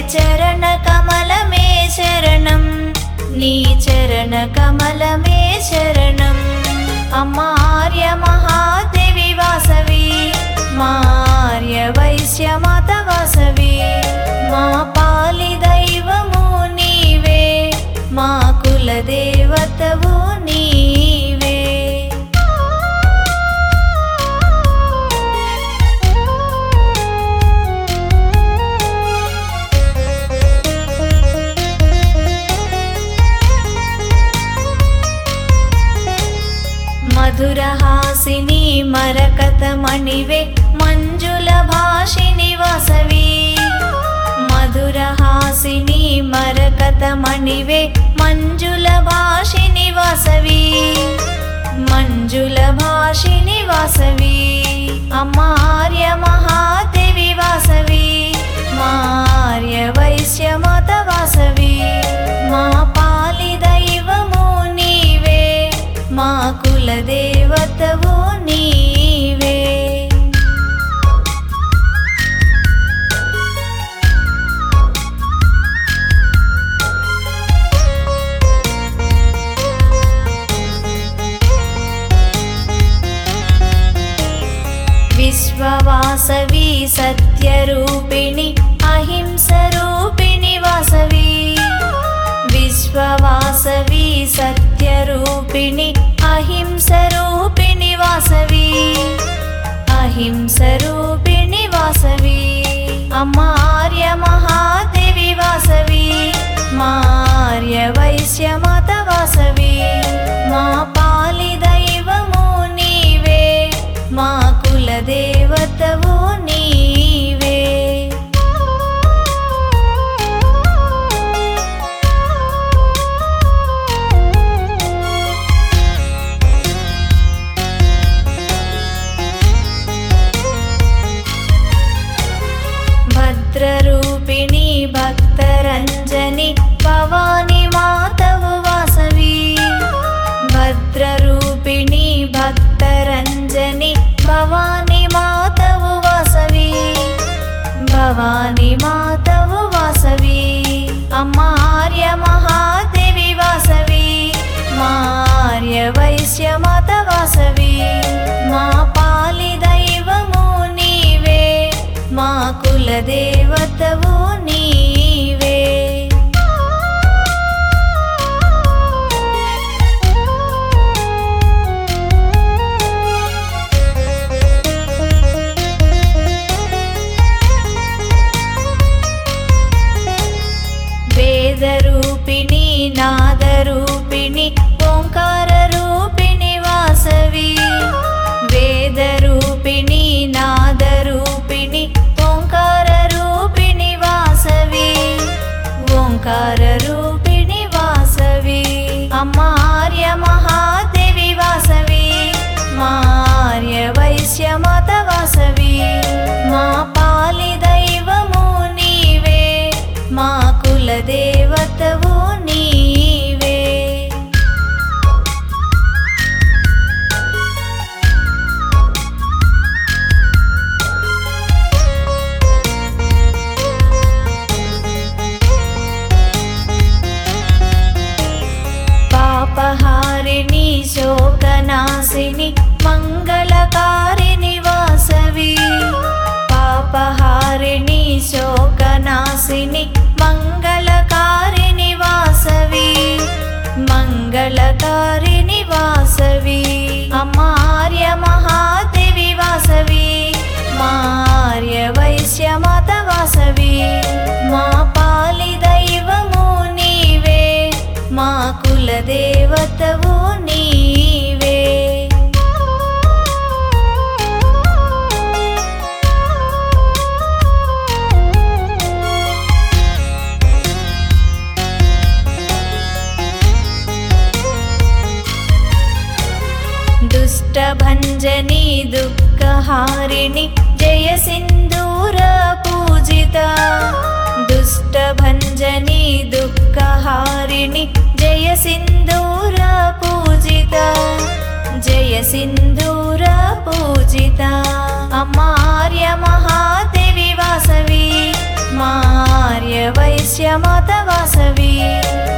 చరణ కమలమే శరణం నీ చరణ కమలమే శరణం అమ్మా ఆర్య మహాదేవి వాసవి మా ఆర్య వైశ్య మాత వాసవి మా పాలి దైవము నీవే మా కుల దేవతవు నీవే మధురహాసిని మరకత మణివే మంజుల భాషిని వాసవి మధురహాసిని మరకత మణివే మంజుల భాషిని వాసవి మంజుల భాషిని వాసవి అమ్మార్య మహాదేవి వాసవి మార్య వైశ్య మాత వాసవి మా పాలి దైవము నీవే మా కుల దేవతవు నీవే విశ్వవాసవి సత్యరూపిణి అహింసరూపిణి వాసవి విశ్వవాసవి సత్యరూపిణి అహింసరూపిణి వాసవి అహింసరూపిణి వాసవి అమ్మార్య మహాదేవి వాసవి మార్య వైశ్య మాత వాసవి మా పాలి దైవము నీవే మా కుల దేవతవు నీవే భద్రరూపిణి భక్తరంజని భవాని మాతవు వాసవి భద్రరూపిణి భక్తరంజని భవాని మాతవు వాసవి భవాని మాతవు వాసవి అమ్మార్య మహాదేవి వాసవి మార్య వైశ్య మాత వాసవి మా పాలి దైవము నీవే మా కుల దేవతవు నీవే వేదరూపిణి నాదరూపిణి ఓంకార రూపిణి వాసవి వేదరూపిణి నాదరూపిణి ఓంకార రూపిణి వాసవి ఓంకార రూపిణి వాసవి అమ్మార్య మహాదేవి వాసవి మార్య వైశ్య మాత వాసవి మా పాలి దైవము నీవే మా కుల దేవతవు నీవే పాపహారిణి శోకనాశిని మంగళకారిణి వాసవి పాపహారిణి శోకనాశిని మంగళకారిణి వాసవి మంగళకారిణి వాసవి అమ్మార్య మహాదేవి వాసవి మార్య వైశ్య మాత వాసవి మా పాలి దైవము నీవే మా కుల దేవతవు నీవే దుష్టభంజని దుఃఖహారిణి జయ సింధూర పూజిత దుష్టభంజని దుఃఖహారిణి జయ సింధూర పూజిత జయ సింధూర పూజిత అమ్మార్య మహాదేవి వాసవి మార్య వై विश्यमाता वासवी